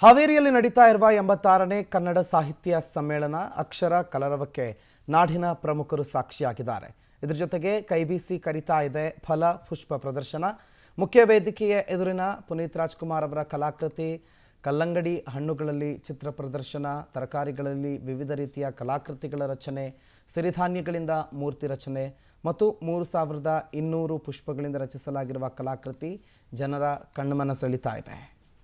ಹಾವೇರಿಯಲ್ಲಿ ನಡೀತಾ ಇರುವ ಎಂಬತ್ತಾರನೇ ಕನ್ನಡ ಸಾಹಿತ್ಯ ಸಮ್ಮೇಳನ ಅಕ್ಷರ ಕಲರವಕ್ಕೆ ನಾಡಿನ ಪ್ರಮುಖರು ಸಾಕ್ಷಿಯಾಗಿದ್ದಾರೆ ಇದರ ಜೊತೆಗೆ ಕೈಬೀಸಿ ಕರಿತಾ ಇದೆ ಫಲ ಪುಷ್ಪ ಪ್ರದರ್ಶನ ಮುಖ್ಯ ವೇದಿಕೆಯ ಎದುರಿನ ಪುನೀತ್ ರಾಜ್ಕುಮಾರ್ ಅವರ ಕಲಾಕೃತಿ ಕಲ್ಲಂಗಡಿ ಹಣ್ಣುಗಳಲ್ಲಿ ಚಿತ್ರ ಪ್ರದರ್ಶನ ತರಕಾರಿಗಳಲ್ಲಿ ವಿವಿಧ ರೀತಿಯ ಕಲಾಕೃತಿಗಳ ರಚನೆ ಸಿರಿಧಾನ್ಯಗಳಿಂದ ಮೂರ್ತಿ ರಚನೆ ಮತ್ತು ಮೂರು ಸಾವಿರದ ಇನ್ನೂರು ಪುಷ್ಪಗಳಿಂದ ರಚಿಸಲಾಗಿರುವ ಕಲಾಕೃತಿ ಜನರ ಕಣ್ಮನ ಸೆಳೀತಾ ಇದೆ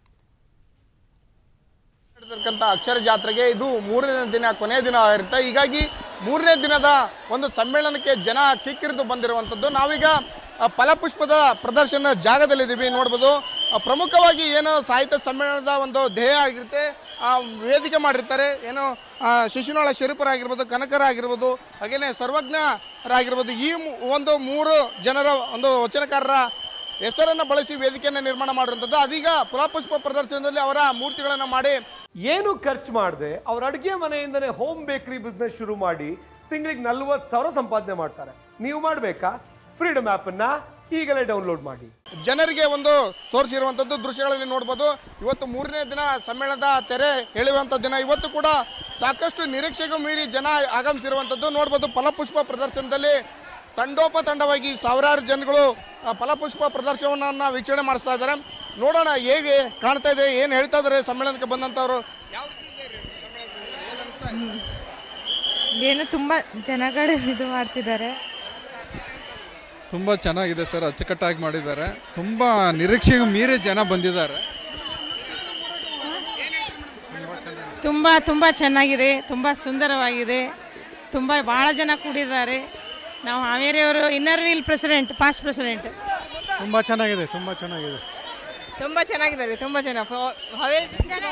ನಡೆದಿರ್ತಕ್ಕಂಥ ಅಕ್ಷರ ಜಾತ್ರೆಗೆ ಇದು ಮೂರನೇ ದಿನ ಕೊನೆಯ ದಿನ ಇರುತ್ತೆ ಹೀಗಾಗಿ ಮೂರನೇ ದಿನದ ಒಂದು ಸಮ್ಮೇಳನಕ್ಕೆ ಜನ ಕಿಕ್ಕಿರಿದು ಬಂದಿರುವಂಥದ್ದು ನಾವೀಗ ಆ, ಫಲಪುಷ್ಪದ ಪ್ರದರ್ಶನ ಜಾಗದಲ್ಲಿದ್ದೀವಿ ನೋಡ್ಬೋದು ಆ, ಪ್ರಮುಖವಾಗಿ ಏನು ಸಾಹಿತ್ಯ ಸಮ್ಮೇಳನದ ಒಂದು ಧ್ಯೇಯ ಆಗಿರುತ್ತೆ ಆ ವೇದಿಕೆ ಮಾಡಿರ್ತಾರೆ ಏನು ಆ, ಶಿಶುನಾಳ ಶರೀಫರಾಗಿರ್ಬೋದು ಕನಕರಾಗಿರ್ಬೋದು ಹಾಗೆಯೇ ಸರ್ವಜ್ಞರಾಗಿರ್ಬೋದು ಈ ಮು- ಒಂದು ಮೂರು ಜನರ ಒಂದು ವಚನಕಾರರ ಹೆಸರನ್ನು ಬಳಸಿ ವೇದಿಕೆಯನ್ನು ನಿರ್ಮಾಣ ಮಾಡಿರುವಂಥದ್ದು ಅದೀಗ ಫಲಪುಷ್ಪ ಪ್ರದರ್ಶನದಲ್ಲಿ ಅವರ ಮೂರ್ತಿಗಳನ್ನು ಮಾಡಿ ಏನು ಖರ್ಚು ಮಾಡದೆ ಅವ್ರ ಅಡುಗೆ ಮನೆಯಿಂದನೇ ಹೋಮ್ ಬೇಕರಿ ಬಿಸ್ನೆಸ್ ಶುರು ಮಾಡಿ ತಿಂಗಳಿಗೆ ನಲ್ವತ್ತು ಸಾವಿರ ಸಂಪಾದನೆ ಮಾಡ್ತಾರೆ ನೀವು ಮಾಡಬೇಕಾ ಫ್ರೀಡಮ್ ಆ್ಯಪನ್ನು ಈಗಲೇ ಡೌನ್ಲೋಡ್ ಮಾಡಿ ಜನರಿಗೆ ಒಂದು ತೋರಿಸಿರುವಂಥದ್ದು ದೃಶ್ಯಗಳಲ್ಲಿ ನೋಡ್ಬೋದು ಇವತ್ತು ಮೂರನೇ ದಿನ ಸಮ್ಮೇಳನದ ತೆರೆ ಎಳೆಯುವಂಥ ದಿನ ಇವತ್ತು ಕೂಡ ಸಾಕಷ್ಟು ನಿರೀಕ್ಷೆಗೂ ಮೀರಿ ಜನ ಆಗಮಿಸಿರುವಂಥದ್ದು ನೋಡ್ಬೋದು ಫಲಪುಷ್ಪ ಪ್ರದರ್ಶನದಲ್ಲಿ ತಂಡೋಪತಂಡವಾಗಿ ಸಾವಿರಾರು ಜನಗಳು ಆ, ಫಲಪುಷ್ಪ ಪ್ರದರ್ಶನವನ್ನು ವೀಕ್ಷಣೆ ಮಾಡಿಸ್ತಾ ಇದ್ದಾರೆ ನೋಡೋಣ ಹೇಗೆ ಕಾಣ್ತಾ ಇದೆ ಏನು ಹೇಳ್ತಾ ಇದ್ದಾರೆ ಸಮ್ಮೇಳನಕ್ಕೆ ಬಂದಂಥವ್ರು ಯಾವ ರೀತಿ ಇದೆ ರೀ ಸಮ್ಮೇಳನಕ್ಕೆ ಬಂದಿದ್ದಾರೆ? ಏನ್ ಅನಿಸ್ತಾ ಇದೆ? ಏನು ತುಂಬ ಜನಗಳು ಇದು ಮಾಡ್ತಿದ್ದಾರೆ ತುಂಬ ಚೆನ್ನಾಗಿದೆ ಸರ್ ಅಚ್ಚುಕಟ್ಟಾಗಿ ಮಾಡಿದ್ದಾರೆ ತುಂಬ ನಿರೀಕ್ಷೆಗೆ ಮೀರಿ ಜನ ಬಂದಿದ್ದಾರೆ ತುಂಬ ತುಂಬ ಚೆನ್ನಾಗಿದೆ ತುಂಬ ಸುಂದರವಾಗಿದೆ ತುಂಬ ಭಾಳ ಜನ ಕೂಡಿದ್ದಾರೆ ನಾವು ಹಾವೇರಿಯವರು inner wheel president past president ತುಂಬ ಚೆನ್ನಾಗಿದೆ ತುಂಬ ಚೆನ್ನಾಗಿದೆ ತುಂಬ ಚೆನ್ನಾಗಿದ್ದಾರೆ ತುಂಬ ಜನ ಫ- ಹಾವೇರಿ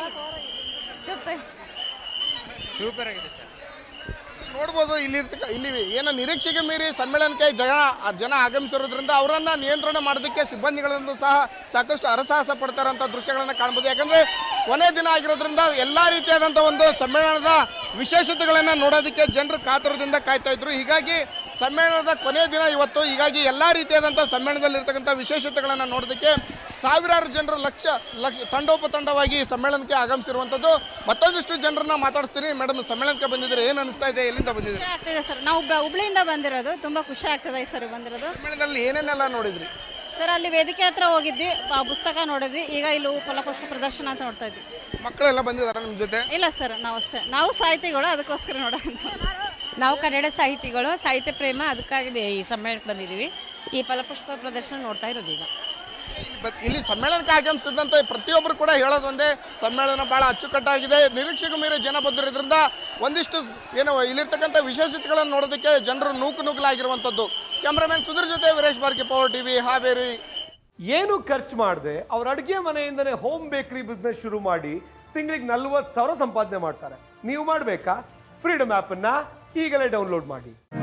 ಸೂಪರ್ ನೋಡ್ಬೋದು ಇಲ್ಲಿ ಇರ್ತಕ್ಕ ಇಲ್ಲಿ ಏನು ನಿರೀಕ್ಷೆಗೆ ಮೀರಿ ಸಮ್ಮೇಳನಕ್ಕೆ ಜನ ಜನ ಆಗಮಿಸಿರೋದ್ರಿಂದ ಅವರನ್ನ ನಿಯಂತ್ರಣ ಮಾಡೋದಕ್ಕೆ ಸಿಬ್ಬಂದಿಗಳನ್ನು ಸಹ ಸಾಕಷ್ಟು ಹರಸಾಹಸ ಪಡ್ತಾರಂತ ದೃಶ್ಯಗಳನ್ನ ಕಾಣ್ಬೋದು ಯಾಕಂದ್ರೆ ಕೊನೆ ದಿನ ಆಗಿರೋದ್ರಿಂದ ಎಲ್ಲಾ ರೀತಿಯಾದಂಥ ಒಂದು ಸಮ್ಮೇಳನದ ವಿಶೇಷತೆಗಳನ್ನ ನೋಡೋದಕ್ಕೆ ಜನರು ಕಾತುರದಿಂದ ಕಾಯ್ತಾ ಇದ್ರು ಹೀಗಾಗಿ ಸಮ್ಮೇಳನದ ಕೊನೆಯ ದಿನ ಇವತ್ತು ಹೀಗಾಗಿ ಎಲ್ಲಾ ರೀತಿಯಾದಂಥ ಸಮ್ಮೇಳನದಲ್ಲಿ ಇರ್ತಕ್ಕಂಥ ವಿಶೇಷತೆಗಳನ್ನ ನೋಡೋದಕ್ಕೆ ಸಾವಿರಾರು ಜನರು ಲಕ್ಷ ಲಕ್ಷ ತಂಡೋಪತಂಡವಾಗಿ ಸಮ್ಮೇಳನಕ್ಕೆ ಆಗಮಿಸಿರುವಂಥದ್ದು ಮತ್ತೊಂದಿಷ್ಟು ಜನರನ್ನ ಮಾತಾಡಿಸ್ತೀನಿ ಮೇಡಮ್ ಸಮ್ಮೇಳನಕ್ಕೆ ಬಂದಿದ್ರೆ ಏನು ಅನಿಸ್ತಾ ಇದೆ ಎಲ್ಲಿಂದ ಬಂದಿದ್ದೀರಿ ಖುಷಿ ಆಗ್ತಿದೆ ಸರ್ ನಾವು ಹುಬ್ಳ- ಹುಬ್ಳಿಯಿಂದ ಬಂದಿರೋದು ತುಂಬಾ ಖುಷಿ ಆಗ್ತದೆ ಸರ್ ಬಂದಿರೋದು ಸಮ್ಮೇಳನದಲ್ಲಿ ಏನೇನೆಲ್ಲ ನೋಡಿದ್ರಿ ಸರ್ ಅಲ್ಲಿ ವೇದಿಕೆ ಹತ್ರ ಹೋಗಿದ್ವಿ ಆ ಪುಸ್ತಕ ನೋಡಿದ್ವಿ ಈಗ ಇಲ್ಲಿ ಫಲಪುಷ್ಪ ಪ್ರದರ್ಶನ ಅಂತ ನೋಡ್ತಾ ಇದ್ವಿ ಮಕ್ಕಳೆಲ್ಲ ಬಂದಿದಾರ ನಿಮ್ ಜೊತೆ ಇಲ್ಲ ಸರ್ ನಾವು ಅಷ್ಟೇ ನಾವು ಸಾಹಿತಿಗಳು ಅದಕ್ಕೋಸ್ಕರ ನೋಡೋಂತ ನಾವು ಕನ್ನಡ ಸಾಹಿತಿಗಳು ಸಾಹಿತ್ಯ ಪ್ರೇಮ ಅದಕ್ಕಾಗಿ ಈ ಸಮ್ಮೇಳನಕ್ಕೆ ಬಂದಿದ್ದೀವಿ ಈ ಫಲಪುಷ್ಪ ಪ್ರದರ್ಶನ ನೋಡ್ತಾ ಇರೋದು ಈಗ ಇಲ್ಲಿ ಬ- ಇಲ್ಲಿ ಸಮ್ಮೇಳನಕ್ಕೆ ಆಗಮಿಸಿದಂತ ಪ್ರತಿಯೊಬ್ಬರು ಕೂಡ ಹೇಳೋದು ಒಂದೇ ಸಮ್ಮೇಳನ ಬಹಳ ಅಚ್ಚುಕಟ್ಟಾಗಿದೆ ನಿರೀಕ್ಷೆಗೂ ಮೀರಿ ಜನ ಬಂದಿರೋದ್ರಿಂದ ಒಂದಿಷ್ಟು ಏನು ಇಲ್ಲಿರ್ತಕ್ಕಂಥ ವಿಶೇಷತೆಗಳನ್ನು ನೋಡೋದಕ್ಕೆ ಜನರು ನೂಕು ನೂಕಲಾಗಿರುವಂಥದ್ದು ಕ್ಯಾಮ್ರಾಮನ್ ಸುಧೀರ್ ಜೊತೆ ವೀರೇಶ್ ಬಾರ್ಕಿ ಪವರ್ ಟಿವಿ ಹಾವೇರಿ ಏನು ಖರ್ಚು ಮಾಡದೆ ಅವ್ರ ಅಡುಗೆ ಮನೆಯಿಂದನೇ ಹೋಮ್ ಬೇಕರಿ ಬಿಸ್ನೆಸ್ ಶುರು ಮಾಡಿ ತಿಂಗಳಿಗೆ ನಲ್ವತ್ತು ಸಾವಿರ ಸಂಪಾದನೆ ಮಾಡ್ತಾರೆ ನೀವು ಮಾಡಬೇಕಾ ಫ್ರೀಡಮ್ ಆ್ಯಪನ್ನು ಈಗಲೇ ಡೌನ್ಲೋಡ್ ಮಾಡಿ